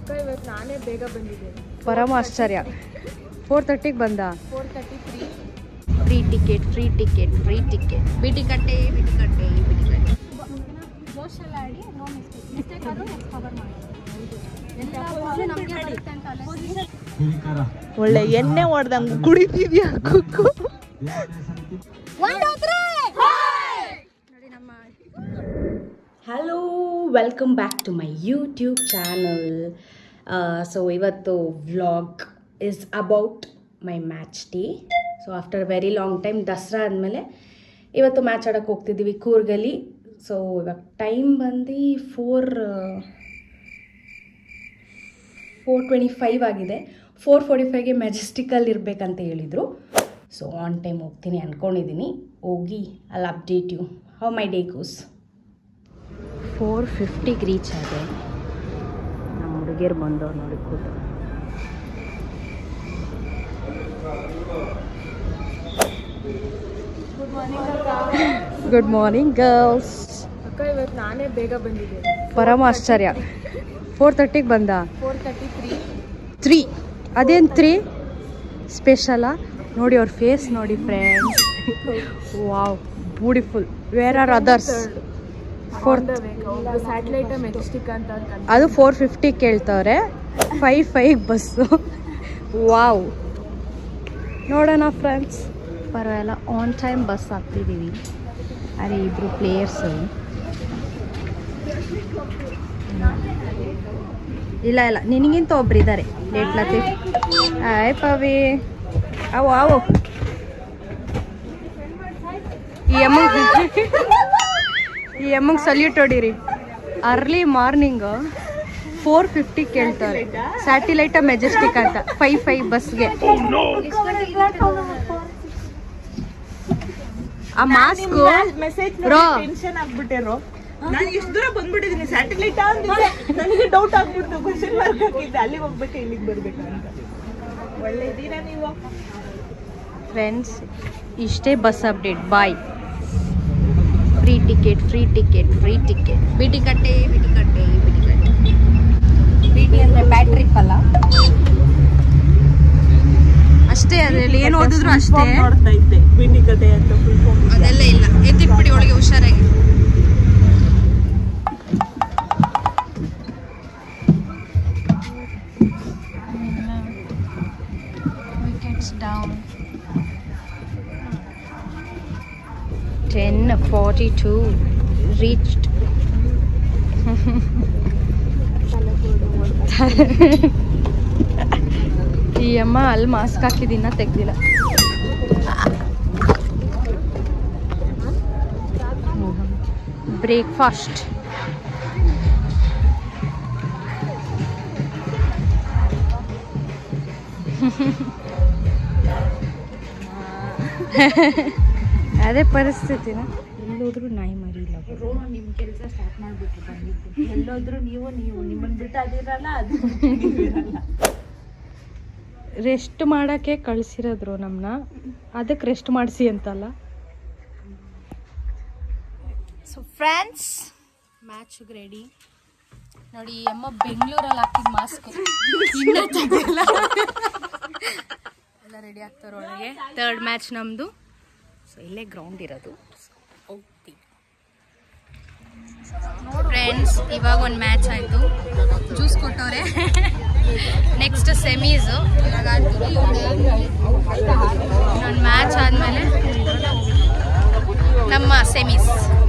ಅಕ್ಕ ಇವತ್ತು ನಾನೇ ಬೇಗ ಬಂದಿದ್ದೇನೆ ಪರಮ ಆಶ್ಚರ್ಯ ಫೋರ್ ತರ್ಟಿಗೆ ಬಂದ four thirty three free ticket free ticket free ticket BT Katte BT Katte BT Katte ಜೋಶಲ್ಲಿ ಆಡಿ ನೋ ಮಿಸ್ಟೇಕ್ ಮಿಸ್ಟೇಕ್ ಆದರೂ ನೆಕ್ಸ್ಟ್ ಕವರ್ ಮಾಡಿ ಎಲ್ಲ ನಮಗೆ ಬರುತ್ತೆ ಅಂತ ಅಲ್ಲ ಒಳ್ಳೆ ಎಣ್ಣೆ ಹೊಡೆದಂಗೆ ಕುಡಿತಿದ್ಯಾ ಕುಕ್ಕು hello welcome back to my YouTube channel so ಇವತ್ತು vlog is about my match day so after very long time Dasara ಆದಮೇಲೆ ಇವತ್ತು ಮ್ಯಾಚ್ ಆಡೋಕ್ಕೆ ಹೋಗ್ತಿದ್ದೀವಿ ಕೂರ್ಗಲ್ಲಿ ಸೊ ಇವಾಗ ಟೈಮ್ ಬಂದು ಫೋರ್ ಫೋರ್ ಟ್ವೆಂಟಿ ಫೈವ್ ಆಗಿದೆ ಫೋರ್ ಫೋರ್ಟಿ ಫೈವ್ಗೆ ಮೆಜೆಸ್ಟಿಕಲ್ಲಿ ಇರಬೇಕಂತ ಹೇಳಿದರು ಸೊ ಆನ್ ಟೈಮ್ ಹೋಗ್ತೀನಿ ಅಂದ್ಕೊಂಡಿದ್ದೀನಿ ಹೋಗಿ ಅಲ್ಲಿ update you how my day goes four ಫಿಫ್ಟಿಗೆ ರೀಚ್ ಆದೆ ನಮ್ಮ ಹುಡುಗಿಯರು ಬಂದವ್ರು ನೋಡಿ ಕೂತು ಗುಡ್ ಮಾರ್ನಿಂಗ್ ಗರ್ಲ್ಸ್ ಅಕ್ಕ ಇವತ್ತು ನಾನೇ ಬೇಗ ಬಂದಿದ್ದೇನೆ ಪರಮ ಆಶ್ಚರ್ಯ ಫೋರ್ ತರ್ಟಿಗೆ ಬಂದ ಫೋರ್ ತರ್ಟಿ ತ್ರೀ ತ್ರೀ ಅದೇನು ತ್ರೀ ಸ್ಪೆಷಲಾ ನೋಡಿ ಅವ್ರ ಫೇಸ್ ನೋಡಿ friends wow beautiful where are others fourth satellite Majestic ಅಂತ ಅನ್ಕೊಂಡೆ. ಅದು ಫೋರ್ ಫಿಫ್ಟಿ ಕೇಳ್ತವ್ರೆ ಫೈವ್ ಫೈವ್ ಬಸ್ಸು ವಾವ್ ನೋಡೋಣ ಫ್ರೆಂಡ್ಸ್ ಪರವಾಗಿಲ್ಲ ಆನ್ ಟೈಮ್ ಬಸ್ ಆಗ್ತಿದ್ದೀವಿ ಅದೇ ಇಬ್ಬರು ಪ್ಲೇಯರ್ಸು ಇಲ್ಲ ಇಲ್ಲ ನಿನಗಿಂತ ಒಬ್ರು ಇದ್ದಾರೆ ಲೇಟ್ ಲತೀಫ್ ಆಯ್ ಪವಿ ಅವು ಅವು ಈ ಅಮ್ಮಂಗ್ ಈ ಅಮ್ಮಂಗ್ ಸಲ್ಯೂಟ್ ಹೊಡೀರಿ ಅರ್ಲಿ ಮಾರ್ನಿಂಗ್ ಫೋರ್ ಫಿಫ್ಟಿ ಕೇಳ್ತಾರೆ ಸ್ಯಾಟಿಲೈಟ ಮೆಜೆಸ್ಟಿಕ್ ಅಂತ ಫೈವ್ ಫೈವ್ ಬಸ್ಗೆ ಆ ಮಾಸ್ಕ್ ಮೆಸೇಜ್ Bro. ಟೆನ್ಷನ್ ಆಗ್ಬಿಟ್ಟಿರೋ ನಾನು ಎಷ್ಟು ದೂರ ಬಂದ್ಬಿಟ್ಟಿದ್ದೀನಿ ಸ್ಯಾಟಲೈಟ್ ಅಂದಿದ್ದೆ ನನಗೆ ಡೌಟ್ ಆಗ್ಬಿಡ್ತು ಕ್ವಶನ್ ಮಾರ್ಕ್ ಹಾಕಿದ್ದೆ ಅಲ್ಲಿಗೆ ಹೋಗ್ಬೇಕು ಇಲ್ಲಿಗೆ ಬರ್ಬೇಕು ಅಂತ ಒಳ್ಳೆ ಇದ್ದೀರಾ ನೀವು ಫ್ರೆಂಡ್ಸ್ ಇಷ್ಟೇ bus update bye free ticket free ticket free ticket BT Katte BT Katte BT Katte BT ಅಂದರೆ ಬ್ಯಾಟ್ರಿ ಅಲ್ಲ ಅಷ್ಟೇ ಅದರಲ್ಲಿ ಏನು ಓದಿದ್ರು ಅಷ್ಟೇ ನೋಡ್ತಾ ಇದ್ದೆ ಬಿಂಡಿ ಕತೆ ಅಂತ ಫುಲ್ ಫಾರ್ಮ್ ಅದೆಲ್ಲ ಇಲ್ಲ ಎತ್ತಿಟ್ಬಿಡಿ ಒಳಗೆ ಹುಷಾರಾಗಿ wickets down ten forty two reached ಈ ಅಮ್ಮ ಅಲ್ಲಿ ಮಾಸ್ಕ್ ಹಾಕಿದಿನ್ನ ತೆಗ್ದಿಲ್ಲ ಬ್ರೇಕ್ಫಾಸ್ಟ್ ಅದೇ ಪರಿಸ್ಥಿತಿನ ಎಲ್ಲೋದ್ರೂ ನಾಯಿ ಮರಿ ಇಲ್ಲ ನಿಮ್ ಕೆಲಸ ಸ್ಟಾರ್ಟ್ ಮಾಡ್ಬಿಟ್ಟು ಬಂದಿದ್ದು ಎಲ್ಲೋದ್ರು ನೀವು ನೀವು ನಿಮ್ಮನ್ನ ಬಿಟ್ಟು ಅದಿರಲ್ಲ ಅದು ನೀವಿರಲ್ಲ ರೆಸ್ಟ್ ಮಾಡೋಕ್ಕೆ ಕಳಿಸಿರೋದ್ರು ನಮ್ಮನ್ನ ಅದಕ್ಕೆ ರೆಸ್ಟ್ ಮಾಡಿಸಿ ಅಂತಲ್ಲ ಸೊ ಫ್ರೆಂಡ್ಸ್ ಮ್ಯಾಚ್ಗೆ ರೆಡಿ ನೋಡಿ ಈ ಅಮ್ಮ ಬೆಂಗಳೂರಲ್ಲಿ ಹಾಕಿದ ಮಾಸ್ಕ್ ಇನ್ನೂ ತೆಗ್ದಿಲ್ಲ ಎಲ್ಲ ರೆಡಿ ಆಗ್ತಾರೆ ಒಳಗೆ ತರ್ಡ್ ಮ್ಯಾಚ್ ನಮ್ಮದು ಸೊ ಇಲ್ಲೇ ಗ್ರೌಂಡ್ ಇರೋದು So, ಹೋಗ್ತೀವಿ ಫ್ರೆಂಡ್ಸ್ ಇವಾಗ ಒಂದು ಮ್ಯಾಚ್ ಆಯಿತು ಜ್ಯೂಸ್ ಕೊಟ್ಟವ್ರೆ ನೆಕ್ಸ್ಟ್ ಸೆಮೀಸು ಇನ್ನೊಂದು ಮ್ಯಾಚ್ ಆದಮೇಲೆ ನಮ್ಮ ಸೆಮೀಸ್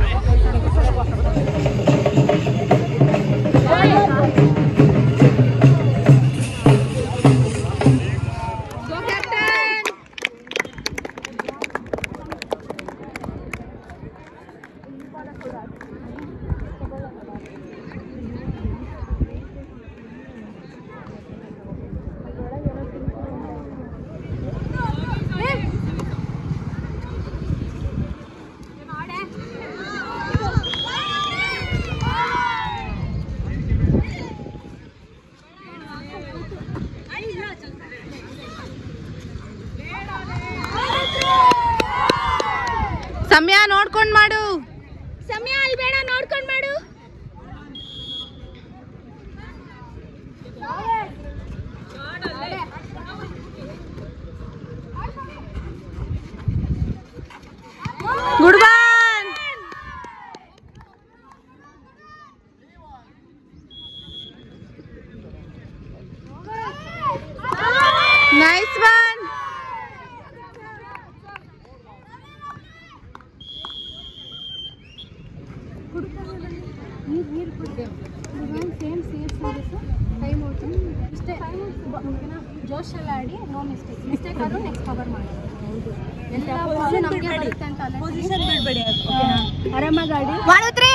ಸಮಯ ನೋಡ್ಕೊಂಡ್ ಮಾಡು ಸಮಯ ಅಲ್ಲಿ ಬೇಡ ನೋಡ್ಕೊಂಡ್ ಮಾಡು ನೈಸ್ ಒನ್ ನೀರು ನೀರು ಕುಡಿದೆ same same series time out ಇಷ್ಟೇ ಓಕೆನಾ ಜೋಶಲ್ಲಿ ಆಡಿ ನೋ ಮಿಸ್ಟೇಕ್ ಮಿಸ್ಟೇಕ್ ಆದರೂ ನೆಕ್ಸ್ಟ್ ಕವರ್ ಮಾಡಿ ಎಲ್ಲ ball ನಮ್ಗೆ ಬರುತ್ತೆ ಅಂತ ಅಲ್ಲ ಪೊಸಿಷನ್ ಬಿಡ್ಬೇಡಿ ಆರಾಮಾಗಿ ಆಡಿ ಒನ್ ತ್ರೀ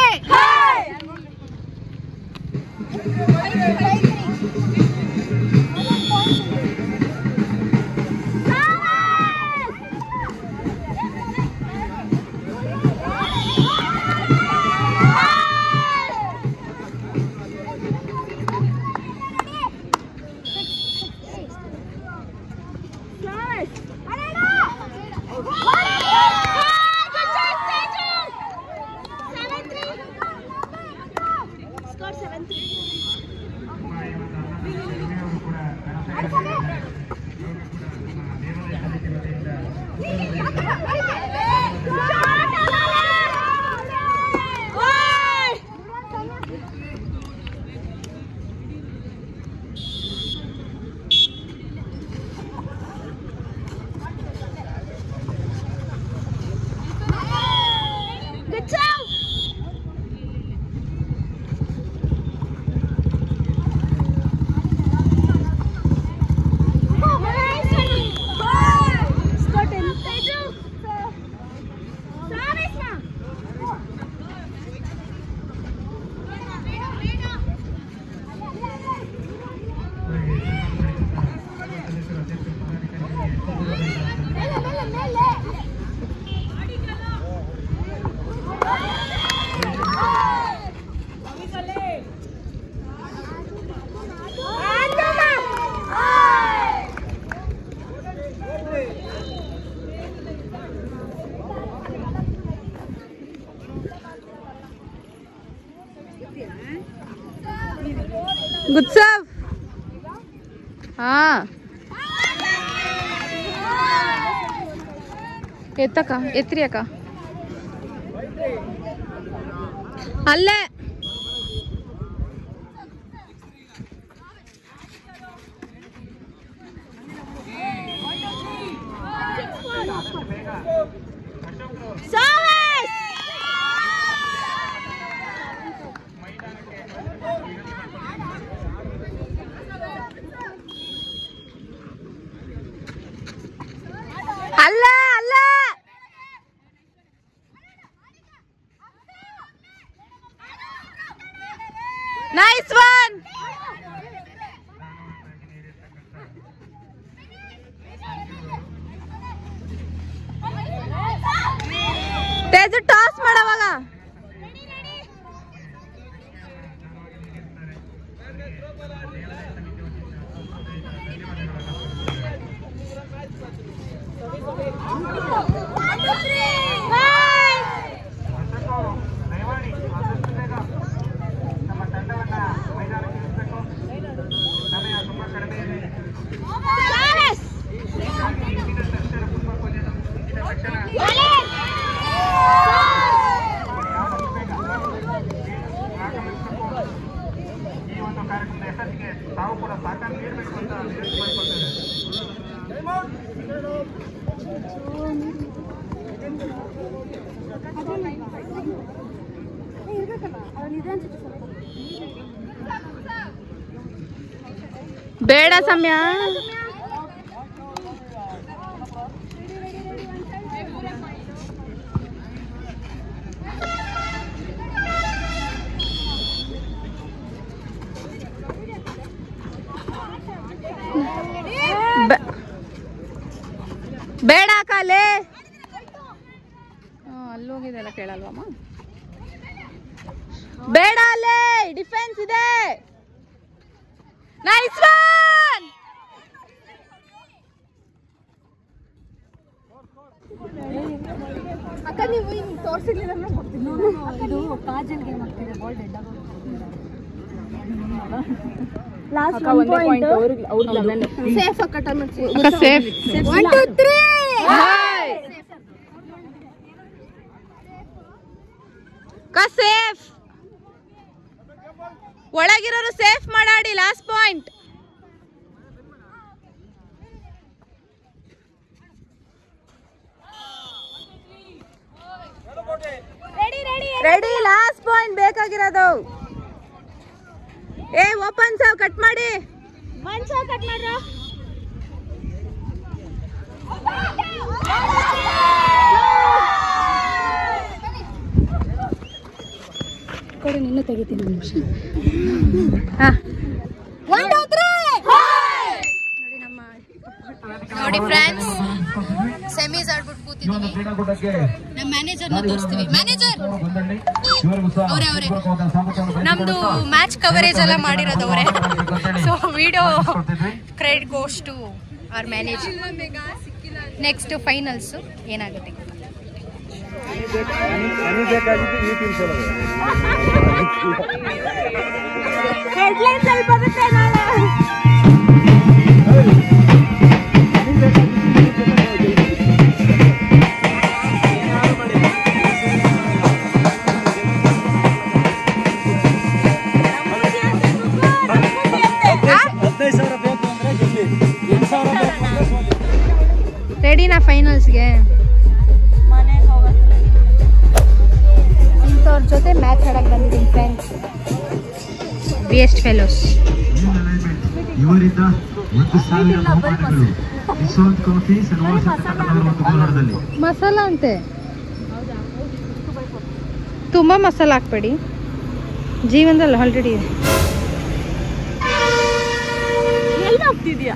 ಗುಡ್ ಸರ್ವ್ ಹಾ ಎತ್ತಕ್ಕ ಎತ್ರಿ ಅಕ್ಕ ಅಲ್ಲೇ ಅಲ್ಲ ಅಲ್ಲ ನೈಸ್ ಒನ್ ತೇಜು ಟಾಸ್ ಮಾಡವಾಗ ಬೇಡ ಸಮಯ ಬೆ- ಬೇಡ ಕಾಲೇ ಅಲ್ಲಿ ಹೋಗಿದೆಲ್ಲ ಕೇಳಲ್ವಮ್ಮ ಬೇಡ ಅಲ್ಲೇ ಡಿಫೆನ್ಸ್ ಇದೆ ನೈಸ್ ಒನ್ ಅಕ್ಕ ನೀವು ಹಿಂಗೆ ತೋರಿಸಿರ್ಲಿಲ್ಲ ಅಂದ್ರೆ ಗೊತ್ತಿಲ್ಲ ಇದು ಕಾಜಲ್ಗೆ ಮಾಡ್ತಿದೆ ಬಾಲ್ ಡೆಡ್ ಲಾಸ್ಟ್ ಸೇಫ್ ಅಕ್ಕ ಟರ್ನ್ ಅಕ್ಕ ಸೇಫ್ ಒನ್ ಟು ತ್ರೀ ಅಕ್ಕ ಸೇಫ್ ಒಳಗಿರೋರು ಸೇಫ್ ಮಾಡಾಡಿ last point ready last point ಬೇಕಾಗಿರೋದು ಏ ಓಪನ್ ಸಾವ್ ಕಟ್ ಮಾಡಿ ಕಟ್ ಮಾಡ್ರ ಕೊಡು ನಿನ್ನ ತೆಗಿತೀನಿ ಒಂದು ನಿಮಿಷ ಹಾ ನೋಡಿ ಫ್ರೆಂಡ್ಸ್ ಸೆಮೀಸ್ ಆಡ್ಬಿಟ್ಟು ಕೂತಿದ್ದೀವಿ ನಮ್ಮ ಮ್ಯಾನೇಜರ್ನ ತೋರಿಸ್ತೀವಿ ಮ್ಯಾನೇಜರ್ ಅವ್ರೆ ಅವ್ರೆ ನಮ್ದು ಮ್ಯಾಚ್ ಕವರೇಜ್ ಎಲ್ಲ ಮಾಡಿರೋದು ಅವರೇ so video credit goes to ಅವ್ರ ಮ್ಯಾನೇಜರ್ ನೆಕ್ಸ್ಟ್ ಫೈನಲ್ಸ್ ಏನಾಗುತ್ತೆ ಗೊತ್ತಿಲ್ಲ. ರೆಡಿನಾ ಫೈನಲ್ಸ್ಗೆ ಇಂಥವ್ರ ಜೊತೆ ಮ್ಯಾಚ್ ಆಡಕ್ ಬಂದಿದ್ದೀನಿ ಫ್ರೆಂಡ್ಸ್ ವೇಸ್ಟ್ ಫೆಲೋಸ್ ಇವರಿಂದ ಒಂದು ಸಾವಿರ ಬಹುಮಾನಗಳು ಯಶವಂತ್ ಕಾಫಿ ಶ್ರೀನಿವಾಸ ಕಟ್ಟಡದವರು ಒಂದು ಕೋಲಾರದಲ್ಲಿ ಮಸಾಲ ಅಂತೆ ತುಂಬ ಮಸಾಲ ಹಾಕ್ಬೇಡಿ ಜೀವನದಲ್ಲಿ ಆಲ್ರೆಡಿ ಎಲ್ಲಿ ಹೋಗ್ತಿದ್ಯಾ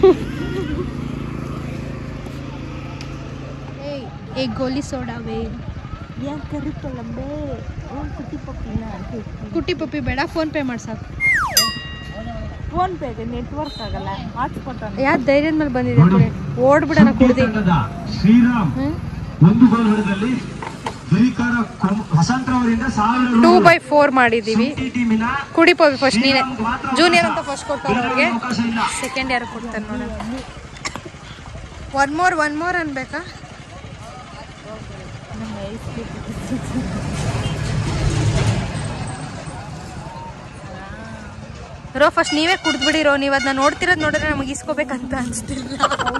ಏ ಗೋಲಿ ಸೋಡಾ ವೇ ಯಾಕೆ ಕರಿಕೊಳ್ಳಂಬೆ ಕುಟ್ಟಿ ಪಪ್ಪಿನ ಕುಟ್ಟಿ ಪಪ್ಪಿ ಬೇಡ ಫೋನ್ ಪೇ ಮಾಡ್ಸಾಕು ಫೋನ್ ಪೇಗೆ ನೆಟ್ವರ್ಕ್ ಆಗಲ್ಲ ಹಾಟ್ಸ್ಪಾಟ್ ಯಾರು ಧೈರ್ಯದ ಮೇಲೆ ಬಂದಿದೆ ನೋಡಿ ಓಡ್ಬಿಡೋಣ ಕುಡ್ದು ಸಂಘದ ಶ್ರೀರಾಮ್ ಒಂದು ಗೋಲ್ ಹೊಡೆದಲ್ಲಿ ಗರಿಕಾರ ವಸಂತರ ಅವರಿಂದ ಸಾವಿರ ಟೂ ಬೈ ಫೋರ್ ಮಾಡಿದ್ದೀವಿ ಸುಂಟಿ ಟೀಮಿನ ಕುಡಿ ಪಪ್ಪಿ ಫಸ್ಟ್ ನೀನೆ ಶ್ರೀರಾಮ್ ಮಾತ್ರ ಜೂನಿಯರ್ ಅವಕಾಶ. ಅಂತ ಫಸ್ಟ್ ಕೊಡ್ತಾರೆ ಅವ್ರಿಗೆ ಅವಕಾಶ ಇಲ್ಲ ಸೆಕೆಂಡ್ ಯಾರು ಕೊಡ್ತಾರೆ ನೋಡೋಣ ಒನ್ ಮೋರ್ ಒನ್ ಮೋರ್ ಅನ್ಬೇಕಾ ರೋ ಫಸ್ಟ್ ನೀವೇ ಕುಡ್ದ್ಬಿಡಿ ರೋ ನೀವು ಅದನ್ನ ನೋಡ್ತಿರೋದು ನೋಡಿದ್ರೆ ನಮಗೆ ಇಸ್ಕೋಬೇಕಂತ ಅನ್ಸ್ತಿಲ್ಲ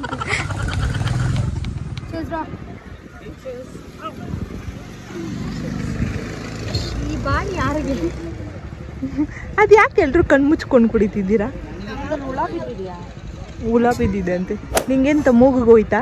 ಈ ಬಾಲ್ ಯಾರಿಗೆ ಅದು ಯಾಕೆ ಎಲ್ರು ಕಣ್ ಮುಚ್ಕೊಂಡು ಕುಡಿತಿದ್ದೀರಾ ಹುಳ ಬಿದ್ದಿದೆ ಅಂತೆ ನಿಂಗೆಂತ ಮೂಗಿಗೆ ಹೋಯ್ತಾ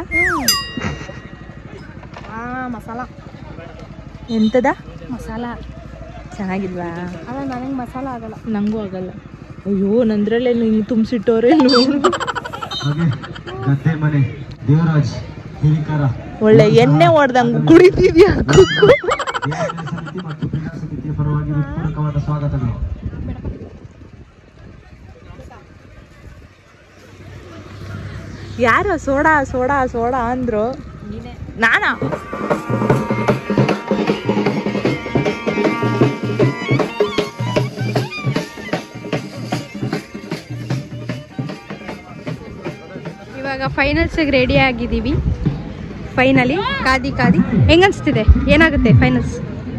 ಮಸಾಲ ಎಂತದ ಮಸಾಲ ಚೆನ್ನಾಗಿಲ್ವಾ ಅಲ್ಲ ನನಗೆ ಮಸಾಲ ಆಗಲ್ಲ ನಂಗೂ ಆಗಲ್ಲ ಅಯ್ಯೋ ನಂದ್ರಲ್ಲೇ ಹಿಂಗೆ ತುಂಬಿಸಿಟ್ಟವ್ರೆ ನೋಡು ಹಾಗೆ ಗದ್ದೆ ಮನೆ ದೇವರಾಜ್ ಹಿರಿಕಾರ ಒಳ್ಳೆ ಎಣ್ಣೆ ಹೊಡ್ದಂಗ್ ಕುಡಿತಿದ್ಯಾ ಕುಕ್ಕು ದೇವಾಲಯ ಸಮಿತಿ ಮತ್ತು ಕ್ರೀಡಾ ಸಮಿತಿಯ ಪರವಾಗಿ ಹೃತ್ಪೂರ್ವಕವಾದ ಸ್ವಾಗತಗಳು ಯಾರೋ ಸೋಡಾ ಸೋಡಾ ಸೋಡಾ ಅಂದ್ರು ನಾನಾ ಇವಾಗ ಫೈನಲ್ಸಿಗೆ ರೆಡಿ ಆಗಿದ್ದೀವಿ ಫೈನಲಿ ಕಾದಿ ಕಾದಿ ಹೆಂಗನ್ಸ್ತಿದೆ ಏನಾಗುತ್ತೆ ಫೈನಲ್ಸ್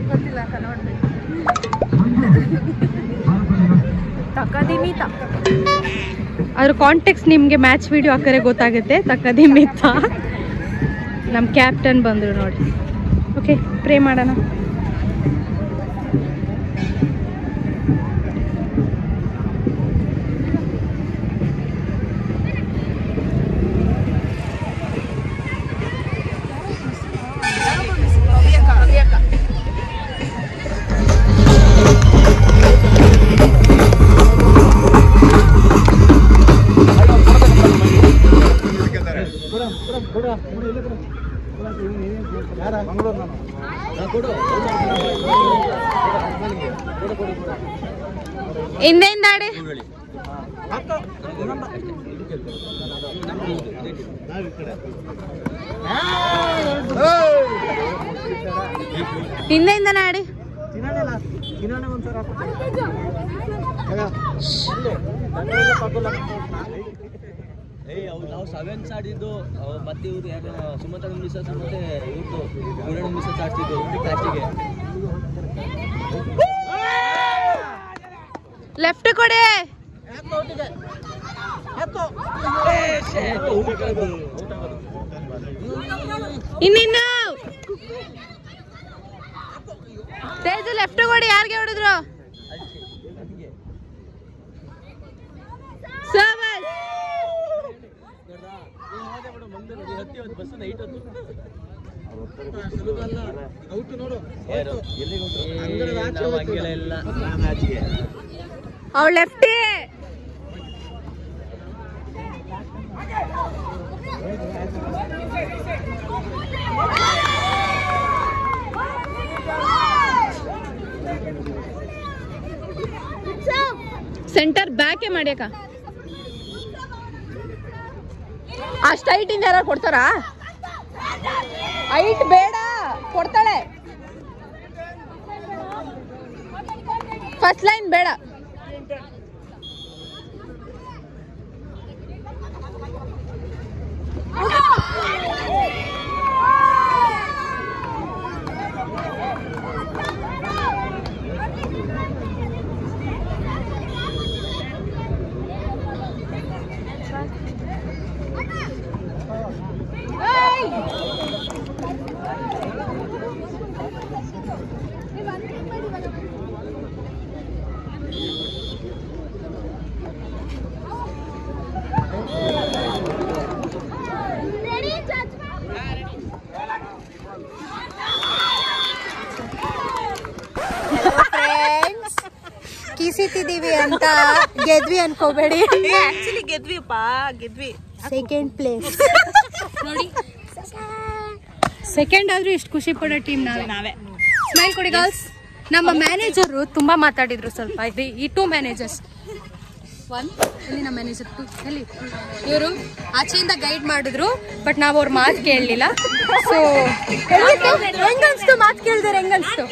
ಅದ್ರ ಕಾಂಟೆಕ್ಸ್ ನಿಮಗೆ ಮ್ಯಾಚ್ ವಿಡಿಯೋ ಹಾಕರೆ ಗೊತ್ತಾಗುತ್ತೆ ತಕ್ಕದಿ ಮಿತ್ತ ನಮ್ಮ ಕ್ಯಾಪ್ಟನ್ ಬಂದರು ನೋಡಿ ಓಕೆ ಪ್ರೇ ಮಾಡೋಣ ಹಿಂದೆ ಹಿಂದಾಡಿ ಹಿಂದೆ ಹಿಂದೆ ನಾಡಿ ನಾವು ಸೆವೆನ್ಸ್ ಆಡಿದ್ದು ಅವ್ ಮತ್ತೆ ಇವ್ರು ಯಾರು ಸುಮಂತ ಮಿಸಸ್ ಮತ್ತೆ ಇವ್ರದ್ದು ಗುರಣ ಮಿಸಸ್ ಆಡ್ತಿದ್ದು ಲಾಸ್ಟಿಗೆ ಲೆಫ್ಟ್ ಕೊಡಿ ಇನ್ನಿನ್ನು ತೇಜು ಲೆಫ್ಟ್ ಕೊಡಿ ಯಾರಿಗೆ ಹೊಡೆದ್ರು ಸಬಸ್ ಬಸ್ ನೈಟ್ ಹೊತ್ತು ಇಲ್ಲ ಅವ್ಳು ಲೆಫ್ಟಿ ಸೆಂಟರ್ ಬ್ಯಾಕೆ ಮಾಡ್ಯಾಕ ಅಷ್ಟು ಹೈಟಿಂದ ಯಾರು ಕೊಡ್ತಾರಾ ಹೈಟ್ ಬೇಡ ಕೊಡ್ತಾಳೆ ಫಸ್ಟ್ ಲೈನ್ ಬೇಡ ಕಿಸಿತಿದೀವಿ ಅಂತ ಗೆದ್ವಿ ಅನ್ಕೋಬೇಡಿ ಆಕ್ಚುಲಿ ಗೆದ್ವಿಪ್ಪ ಗೆದ್ವಿ ಸೆಕೆಂಡ್ ಪ್ಲೇಸ್ ನೋಡಿ ಸೆಕೆಂಡ್ ಆದ್ರೂ ಇಷ್ಟು ಖುಷಿ ಪಡೋ ಟೀಮ್ ನಾವೇ ನಾವೇ ಸ್ಮೈಲ್ ಕೊಡಿ ಗರ್ಲ್ಸ್ ನಮ್ಮ ಮ್ಯಾನೇಜರು ತುಂಬಾ ಮಾತಾಡಿದ್ರು ಸ್ವಲ್ಪ ಇದು ಈ ಟೂ ಮ್ಯಾನೇಜರ್ಸ್ ಒನ್ ಎಲ್ಲಿ ನಮ್ಮ ಮ್ಯಾನೇಜರ್ ಟು ಎಲ್ಲಿ ಇವರು ಆಚೆಯಿಂದ ಗೈಡ್ ಮಾಡಿದ್ರು ಬಟ್ ನಾವು ಅವ್ರ ಮಾತು ಕೇಳಲಿಲ್ಲ ಸೊ ಹೆಂಗನ್ಸ್ತು ಮಾತು ಕೇಳಿದ್ರೆ ಹೆಂಗನ್ಸ್ತು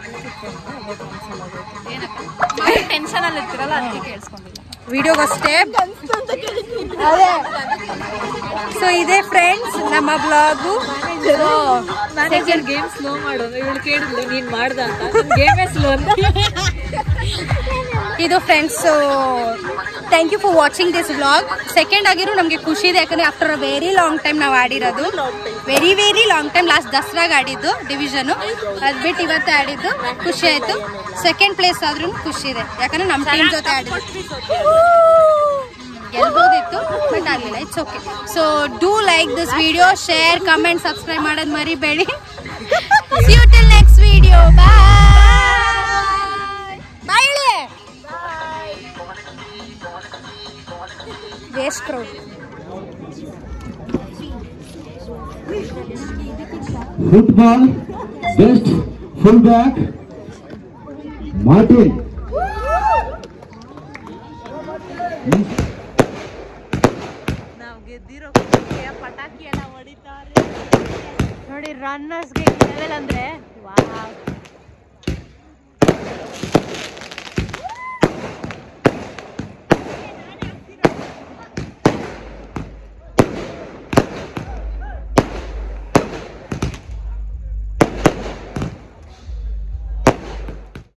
ಟೆನ್ಷನ್ ಅಲ್ಲಿ ಇರ್ತಿರಲ್ಲ ಅದಕ್ಕೆ ಕೇಳಿಸ್ಕೊಂಡಿಲ್ಲ ವಿಡಿಯೋಗಷ್ಟೇ ಅದೇ ಸೊ ಇದೆ ಫ್ರೆಂಡ್ಸ್ ನಮ್ಮ ಬ್ಲಾಗು ಮ್ಯಾನೇಜರ್ ಗೇಮ್ ಸ್ಲೋ ಮಾಡು ಇವಳು ಕೇಳಿದ್ಲು ನೀನ್ ಮಾಡ್ದ ಅಂತ ಗೇಮೇ ಸ್ಲೋ ಅಂತ ಇದು friends thank you for watching this vlog second ಆಗಿರೋ ನಮಗೆ ಖುಷಿ ಇದೆ ಯಾಕಂದ್ರೆ after a very long time ನಾವು ಆಡಿರೋದು very very long time last ದಸರಾಗ ಆಡಿದ್ದು ಡಿವಿಷನ್ ಅದ್ ಬಿಟ್ಟು ಇವತ್ತೇ ಆಡಿದ್ದು ಖುಷಿ ಆಯ್ತು ಸೆಕೆಂಡ್ ಪ್ಲೇಸ್ ಆದ್ರೂ ಖುಷಿ ಇದೆ ಯಾಕಂದ್ರೆ ನಮ್ಮ ಟೀಮ್ ಜೊತೆ ಆಡಿದ್ದು ಗೆಲ್ಬೋದಿತ್ತು ಬಟ್ ಆಗಲಿಲ್ಲ it's okay so do like this video share comment subscribe ಮಾಡೋದು ಮರಿಬೇಡಿ see you till next video bye bye waste crowd football best full back Martin ನಾವ್ ಗೆದ್ದಿರೋ ಪಟಾಕಿ ಎಲ್ಲ ಹೊಡಿತಾರೆ ನೋಡಿ ರನ್ನರ್ಸ್ಗೆ ಲೆವೆಲ್ ಅಂದ್ರೆ ವಾವ್